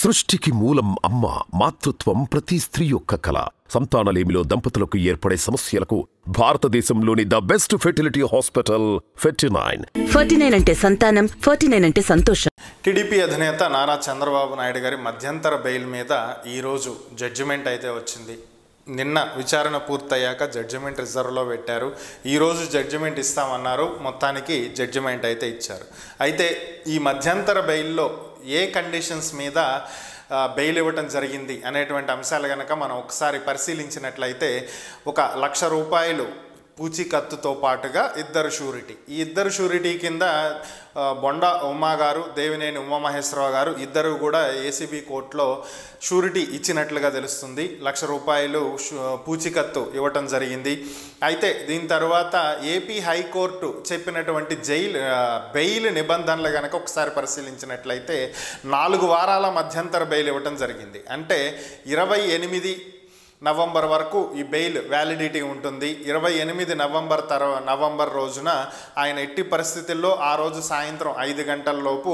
సృష్టికి మూలం అమ్మ మాతృత్వం ప్రతి స్త్రీ యొక్క కళ సంతానలేమిలో దంపతులకు ఏర్పడే సమస్యలకు భారతదేశంలోని the best fertility hospital Fertinine forty nine అంటే సంతానం ఫార్టీ నైన్ అంటే సంతోషం టీడీపీ అధినేత నారా చంద్రబాబు నాయుడు గారి మధ్యంతర బెయిల్ మీద ఈరోజు జడ్జిమెంట్ అయితే వచ్చింది నిన్న విచారణ పూర్తయ్యాక జడ్జిమెంట్ రిజర్వ్లో పెట్టారు ఈరోజు జడ్జిమెంట్ ఇస్తామన్నారు మొత్తానికి జడ్జిమెంట్ అయితే ఇచ్చారు అయితే ఈ మధ్యంతర బెయిల్లో ఏ కండిషన్స్ మీద ఆ, బెయిల్ ఇవ్వటం జరిగింది అనేటువంటి అంశాలు కనుక మనం ఒకసారి పరిశీలించినట్లయితే ఒక లక్ష రూపాయలు పూచీకత్తుతో పాటుగా ఇద్దరు షూరిటీ ఈ ఇద్దరు షూరిటీ కింద ఆ, బొండ ఉమా గారు దేవినేని ఉమామహేశ్వరరావు గారు ఇద్దరు కూడా ఏసీబీ కోర్టులో షూరిటీ ఇచ్చినట్లుగా తెలుస్తుంది లక్ష రూపాయలు షు- పూచీకత్తు ఇవ్వటం జరిగింది అయితే దీని తర్వాత ఏపీ హైకోర్టు చెప్పినటువంటి జైలు ఆ, బెయిల్ నిబంధనలు కనుక ఒకసారి పరిశీలించినట్లయితే నాలుగు వారాల మధ్యంతర బెయిల్ ఇవ్వటం జరిగింది అంటే ఇరవై ఎనిమిది నవంబర్ వరకు ఈ బెయిల్ వ్యాలిడిటీ ఉంటుంది ఇరవై ఎనిమిది నవంబర్ తర్వా నవంబర్ రోజున ఆయన ఎట్టి పరిస్థితుల్లో ఆ రోజు సాయంత్రం ఐదు గంటల లోపు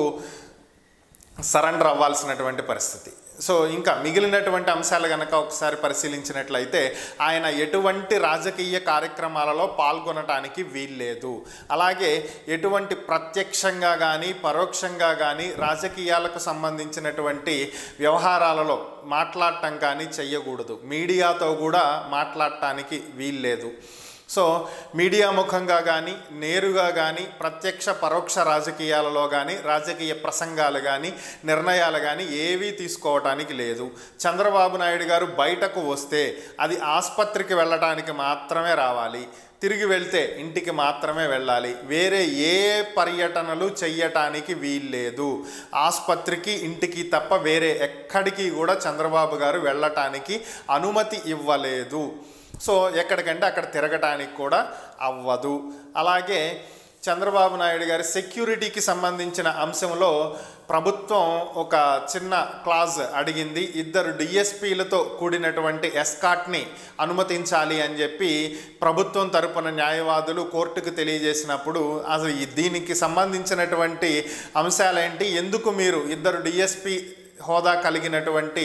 సరెండర్ అవ్వాల్సినటువంటి పరిస్థితి సో ఇంకా మిగిలినటువంటి అంశాలు కనుక ఒకసారి పరిశీలించినట్లయితే ఆయన ఎటువంటి రాజకీయ కార్యక్రమాలలో పాల్గొనటానికి వీల్లేదు అలాగే ఎటువంటి ప్రత్యక్షంగా కానీ పరోక్షంగా కానీ రాజకీయాలకు సంబంధించినటువంటి వ్యవహారాలలో మాట్లాడటం కానీ చెయ్యకూడదు మీడియాతో కూడా మాట్లాడటానికి వీల్లేదు సో మీడియా ముఖంగా కానీ నేరుగా కానీ ప్రత్యక్ష పరోక్ష రాజకీయాలలో కానీ రాజకీయ ప్రసంగాలు కానీ నిర్ణయాలు కానీ ఏవీ తీసుకోవటానికి లేదు చంద్రబాబు నాయుడు గారు బయటకు వస్తే అది ఆసుపత్రికి వెళ్ళడానికి మాత్రమే రావాలి తిరిగి వెళ్తే ఇంటికి మాత్రమే వెళ్ళాలి వేరే ఏ పర్యటనలు చెయ్యటానికి వీల్లేదు ఆసుపత్రికి ఇంటికి తప్ప వేరే ఎక్కడికి కూడా చంద్రబాబు గారు వెళ్ళటానికి అనుమతి ఇవ్వలేదు సో ఎక్కడికంటే అక్కడ తిరగటానికి కూడా అవ్వదు అలాగే చంద్రబాబు నాయుడు గారి సెక్యూరిటీకి సంబంధించిన అంశంలో ప్రభుత్వం ఒక చిన్న క్లాజ్ అడిగింది ఇద్దరు డిఎస్పీలతో కూడినటువంటి ఎస్కాట్ని అనుమతించాలి అని చెప్పి ప్రభుత్వం తరపున న్యాయవాదులు కోర్టుకు తెలియజేసినప్పుడు అసలు ఈ దీనికి సంబంధించినటువంటి అంశాలేంటి ఎందుకు మీరు ఇద్దరు డిఎస్పీ హోదా కలిగినటువంటి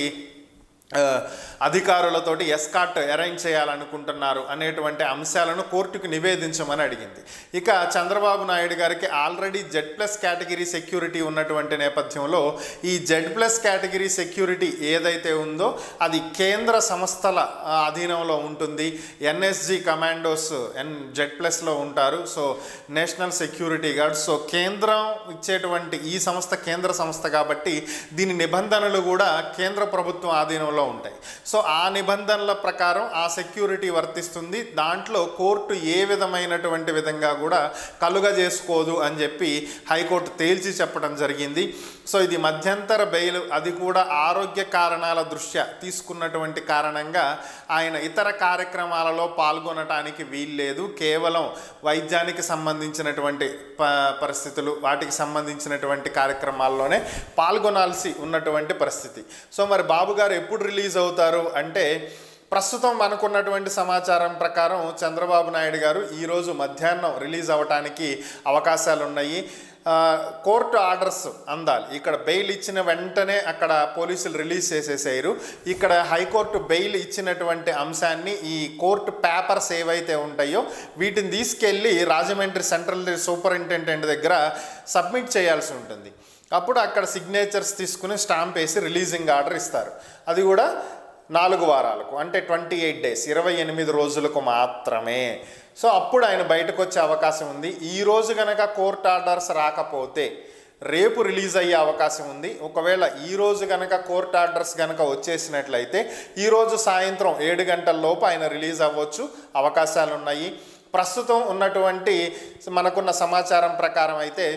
ఆ, అధికారులతోటి ఎస్కాట్ అరేంజ్ చేయాలనుకుంటున్నారు అనేటువంటి అంశాలను కోర్టుకు నివేదించమని అడిగింది ఇక చంద్రబాబు నాయుడు గారికి already Z plus category security ఉన్నటువంటి నేపథ్యంలో ఈ జెడ్ ప్లస్ కేటగిరీ సెక్యూరిటీ ఏదైతే ఉందో అది కేంద్ర సంస్థల ఆ, అధీనంలో ఉంటుంది ఎన్ఎస్జి కమాండోస్ ఎన్ జెడ్ ప్లస్లో ఉంటారు so national security guard so కేంద్రం ఇచ్చేటువంటి ఈ సంస్థ కేంద్ర సంస్థ కాబట్టి దీని నిబంధనలు కూడా కేంద్ర ప్రభుత్వం ఆధీనంలో ఉంటాయి సో ఆ నిబంధనల ప్రకారం ఆ సెక్యూరిటీ వర్తిస్తుంది దాంట్లో కోర్టు ఏ విధమైనటువంటి విధంగా కూడా కలుగ చేసుకోదు అని చెప్పి హైకోర్టు తేల్చి చెప్పడం జరిగింది సో ఇది మధ్యంతర బెయిల్ అది కూడా ఆరోగ్య కారణాల దృష్ట్యా తీసుకున్నటువంటి కారణంగా ఆయన ఇతర కార్యక్రమాలలో పాల్గొనటానికి వీల్లేదు కేవలం వైద్యానికి సంబంధించినటువంటి ప పరిస్థితులు వాటికి సంబంధించినటువంటి కార్యక్రమాల్లోనే పాల్గొనాల్సి ఉన్నటువంటి పరిస్థితి సో మరి బాబు గారు ఎప్పుడు రిలీజ్ అవుతారు అంటే ప్రస్తుతం మనకున్నటువంటి సమాచారం ప్రకారం చంద్రబాబు నాయుడు గారు ఈరోజు మధ్యాహ్నం రిలీజ్ అవ్వటానికి అవకాశాలు ఉన్నాయి ఆ, కోర్టు ఆర్డర్స్ అందాలి ఇక్కడ బెయిల్ ఇచ్చిన వెంటనే అక్కడ పోలీసులు రిలీజ్ చేసేసారు ఇక్కడ హైకోర్టు బెయిల్ ఇచ్చినటువంటి అంశాన్ని ఈ కోర్టు పేపర్స్ ఏవైతే ఉంటాయో వీటిని తీసుకెళ్ళి రాజమండ్రి సెంట్రల్ సూపరింటెండెంట్ దగ్గర సబ్మిట్ చేయాల్సి ఉంటుంది అప్పుడు అక్కడ సిగ్నేచర్స్ తీసుకుని స్టాంప్ వేసి రిలీజింగ్ ఆర్డర్ ఇస్తారు అది కూడా నాలుగు వారాలకు అంటే ట్వంటీ ఎయిట్ డేస్ ఇరవై ఎనిమిది రోజులకు మాత్రమే సో అప్పుడు ఆయన బయటకు వచ్చే అవకాశం ఉంది ఈ రోజు గనక కోర్ట్ ఆర్డర్స్ రాకపోతే రేపు రిలీజ్ అయ్యే అవకాశం ఉంది ఒకవేళ ఈ రోజు గనక కోర్ట్ ఆర్డర్స్ గనక వచ్చేసినట్లయితే ఈ రోజు సాయంత్రం ఏడు గంటల లోపు ఆయన రిలీజ్ అవ్వచ్చు అవకాశాలు ఉన్నాయి ప్రస్తుతం ఉన్నటువంటి మనకున్న సమాచారం ప్రకారం అయితే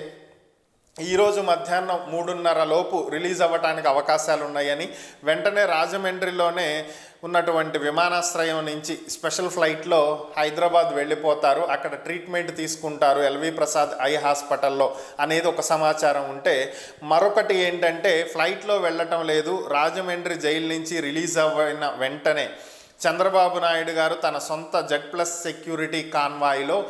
ఈరోజు మధ్యాహ్నం మూడున్నర లోపు రిలీజ్ అవ్వడానికి అవకాశాలు ఉన్నాయని వెంటనే రాజమండ్రిలోనే ఉన్నటువంటి విమానాశ్రయం నుంచి స్పెషల్ ఫ్లైట్లో హైదరాబాద్ వెళ్ళిపోతారు అక్కడ ట్రీట్మెంట్ తీసుకుంటారు ఎల్వి ప్రసాద్ ఐ హాస్పిటల్లో అనేది ఒక సమాచారం ఉంటే మరొకటి ఏంటంటే ఫ్లైట్లో వెళ్ళటం లేదు రాజమండ్రి జైలు నుంచి రిలీజ్ అవ్విన వెంటనే చంద్రబాబు నాయుడు గారు తన సొంత జెడ్ ప్లస్ సెక్యూరిటీ కాన్వాయ్లో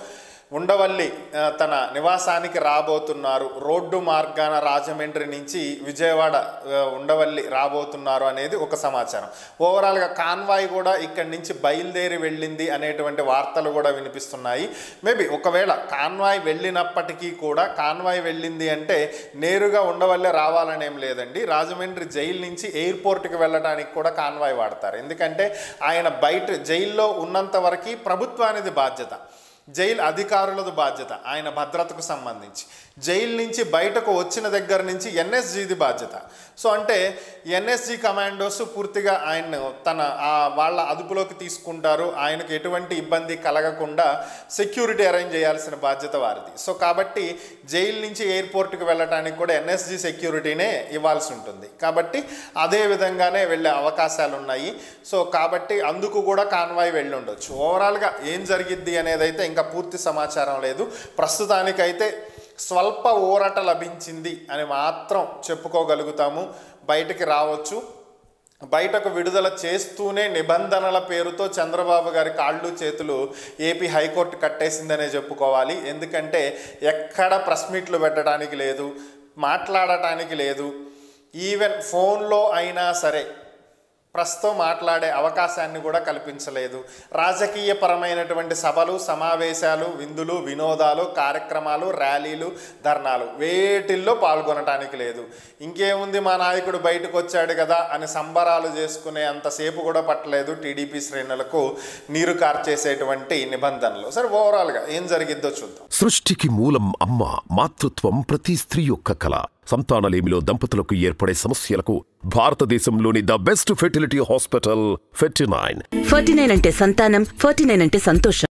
ఉండవల్లి ఆ, తన నివాసానికి రాబోతున్నారు రోడ్డు మార్గాన రాజమండ్రి నుంచి విజయవాడ ఆ, ఉండవల్లి రాబోతున్నారు అనేది ఒక సమాచారం ఓవరాల్గా కాన్వాయ్ కూడా ఇక్కడి నుంచి బయలుదేరి వెళ్ళింది అనేటువంటి వార్తలు కూడా వినిపిస్తున్నాయి మేబీ ఒకవేళ కాన్వాయ్ వెళ్ళినప్పటికీ కూడా కాన్వాయ్ వెళ్ళింది అంటే నేరుగా ఉండవల్లే రావాలనేం లేదండి రాజమండ్రి జైలు నుంచి ఎయిర్పోర్ట్కి వెళ్ళడానికి కూడా కాన్వాయ్ వాడతారు ఎందుకంటే ఆయన బయట జైల్లో ఉన్నంత వరకు ప్రభుత్వానిది బాధ్యత జైలు అధికారులది బాధ్యత ఆయన భద్రతకు సంబంధించి జైలు నుంచి బయటకు వచ్చిన దగ్గర నుంచి ఎన్ఎస్జిది బాధ్యత సో అంటే ఎన్ఎస్జి కమాండోస్ పూర్తిగా ఆయన్ను తన ఆ వాళ్ళ అదుపులోకి తీసుకుంటారు ఆయనకు ఎటువంటి ఇబ్బంది కలగకుండా సెక్యూరిటీ అరేంజ్ చేయాల్సిన బాధ్యత వారిది సో కాబట్టి జైలు నుంచి ఎయిర్పోర్ట్కి వెళ్ళడానికి కూడా ఎన్ఎస్జి సెక్యూరిటీనే ఇవ్వాల్సి ఉంటుంది కాబట్టి అదే విధంగానే వెళ్ళే అవకాశాలు ఉన్నాయి సో కాబట్టి అందుకు కూడా కాన్వాయ్ వెళ్ళి ఉండొచ్చు ఓవరాల్గా ఏం జరిగిద్ది అనేది అయితే ఇంకా పూర్తి సమాచారం లేదు ప్రస్తుతానికైతే స్వల్ప ఊరట లభించింది అని మాత్రం చెప్పుకోగలుగుతాము బయటికి రావచ్చు బయటకు విడుదల చేస్తూనే నిబంధనల పేరుతో చంద్రబాబు గారి కాళ్ళు చేతులు ఏపీ హైకోర్టు కట్టేసిందనే చెప్పుకోవాలి ఎందుకంటే ఎక్కడ ప్రెస్ మీట్లు పెట్టడానికి లేదు మాట్లాడటానికి లేదు ఈవెన్ ఫోన్లో అయినా సరే ప్రస్తుతం మాట్లాడే అవకాశాన్ని కూడా కల్పించలేదు రాజకీయపరమైనటువంటి సభలు సమావేశాలు విందులు వినోదాలు కార్యక్రమాలు ర్యాలీలు ధర్నాలు వేటిల్లో పాల్గొనటానికి లేదు ఇంకేముంది మా నాయకుడు బయటకు వచ్చాడు కదా అని సంబరాలు చేసుకునే అంతసేపు కూడా పట్టలేదు టీడీపీ శ్రేణులకు నీరు కార్చేసేటువంటి నిబంధనలు సరే ఓవరాల్గా ఏం జరిగిద్దో చూద్దాం సృష్టికి మూలం అమ్మ మాతృత్వం ప్రతి స్త్రీ యొక్క కళ సంతానలేమిలో దంపతులకు ఏర్పడే సమస్యలకు భారతదేశంలోని the best fertility hospital Fertinine forty nine అంటే సంతానం ఫార్టీ నైన్ అంటే సంతోషం